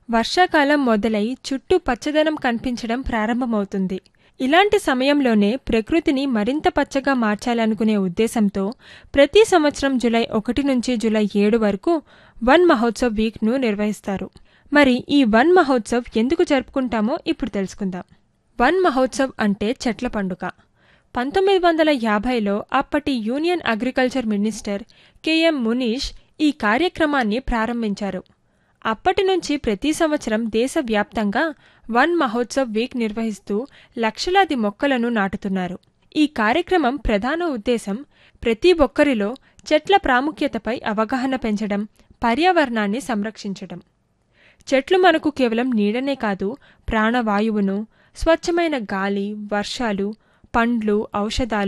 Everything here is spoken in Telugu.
వర్షాకాలం మొదలై చుట్టూ పచ్చదనం కనిపించడం ప్రారంభమవుతుంది ఇలాంటి సమయంలోనే ప్రకృతిని మరింత పచ్చగా మార్చాలనుకునే ఉద్దేశంతో ప్రతి సంవత్సరం జులై ఒకటి నుంచి జులై ఏడు వరకు వన్ మహోత్సవ్ వీక్ను నిర్వహిస్తారు మరి ఈ వన్ మహోత్సవ్ ఎందుకు జరుపుకుంటామో ఇప్పుడు తెలుసుకుందాం వన్ మహోత్సవ్ అంటే చెట్ల పండుగ పంతొమ్మిది వందల యాభైలో అప్పటి union agriculture minister K M ఈ కార్యక్రమాన్ని ప్రారంభించారు అప్పటి నుంచి ప్రతి సంవత్సరం దేశవ్యాప్తంగా వన్ మహోత్సవ్ వీక్ నిర్వహిస్తూ లక్షలాది మొక్కలను నాటుతున్నారు ఈ కార్యక్రమం ప్రధాన ఉద్దేశం ప్రతి ఒక్కరిలో చెట్ల ప్రాముఖ్యతపై అవగాహన పెంచడం పర్యావరణాన్ని సంరక్షించడం చెట్లు మనకు కేవలం నీడనే కాదు ప్రాణవాయువును స్వచ్ఛమైన గాలి వర్షాలు పండ్లు ఔషధాలు